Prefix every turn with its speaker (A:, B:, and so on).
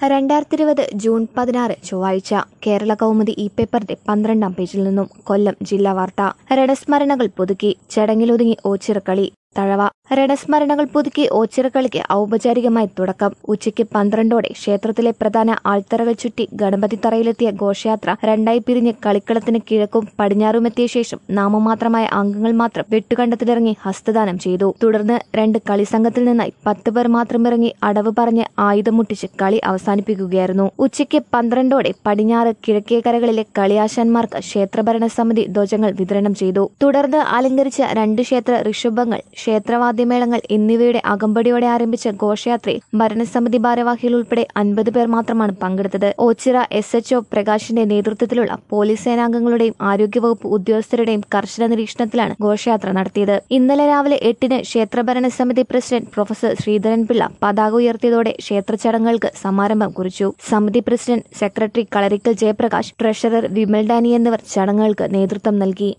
A: രണ്ടായിരത്തി ഇരുപത് ജൂൺ പതിനാറ് ചൊവ്വാഴ്ച കേരള കൗമുദി ഈ പേപ്പറിന്റെ പന്ത്രണ്ടാം പേജിൽ നിന്നും കൊല്ലം ജില്ലാ വാർത്ത രണസ്മരണകൾ പുതുക്കി ചടങ്ങിലൊതുങ്ങി ഓച്ചിറക്കളി തഴവ രണസ്മരണകൾ പുതുക്കി ഓച്ചിറക്കളിക്ക് ഔപചാരികമായി തുടക്കം ഉച്ചയ്ക്ക് പന്ത്രണ്ടോടെ ക്ഷേത്രത്തിലെ പ്രധാന ആൾത്തറകൾ ചുറ്റി ഗണപതി തറയിലെത്തിയ ഘോഷയാത്ര രണ്ടായി പിരിഞ്ഞ് കളിക്കളത്തിന് കിഴക്കും പടിഞ്ഞാറുമെത്തിയ ശേഷം നാമമാത്രമായ അംഗങ്ങൾ മാത്രം വെട്ടുകണ്ടത്തിലിറങ്ങി ഹസ്തദാനം ചെയ്തു തുടർന്ന് രണ്ട് കളിസംഘത്തിൽ നിന്നായി പത്ത് പേർ മാത്രം ഇറങ്ങി അടവ് പറഞ്ഞ് ആയുധം മുട്ടിച്ച് കളി അവസാനിപ്പിക്കുകയായിരുന്നു ഉച്ചയ്ക്ക് പന്ത്രണ്ടോടെ പടിഞ്ഞാറ് കിഴക്കേ കരകളിലെ കളിയാശാന്മാർക്ക് ക്ഷേത്രഭരണ സമിതി ധ്വജങ്ങൾ വിതരണം ചെയ്തു തുടർന്ന് അലങ്കരിച്ച രണ്ട് ക്ഷേത്ര ഋഷഭങ്ങൾ ക്ഷേത്രവാദ്യമേളങ്ങൾ എന്നിവയുടെ അകമ്പടിയോടെ ആരംഭിച്ച ഘോഷയാത്രയിൽ ഭരണസമിതി ഭാരവാഹികൾ ഉൾപ്പെടെ അൻപത് പേർ മാത്രമാണ് പങ്കെടുത്തത് ഓച്ചിറ എസ് എച്ച്ഒ പ്രകാശിന്റെ നേതൃത്വത്തിലുള്ള പോലീസ് സേനാംഗങ്ങളുടെയും ആരോഗ്യവകുപ്പ് ഉദ്യോഗസ്ഥരുടെയും കർശന നിരീക്ഷണത്തിലാണ് ഘോഷയാത്ര നടത്തിയത് ഇന്നലെ രാവിലെ എട്ടിന് ക്ഷേത്രഭരണ സമിതി പ്രസിഡന്റ് പ്രൊഫസർ ശ്രീധരൻപിള്ള പതാക ഉയർത്തിയതോടെ ക്ഷേത്ര ചടങ്ങുകൾക്ക് സമാരംഭം കുറിച്ചു സമിതി president secretary Kalarickal Jayaprakash treasurer Vimal Dany എന്നിവർ ചടങ്ങുകൾക്ക് നേതൃത്വം നൽകി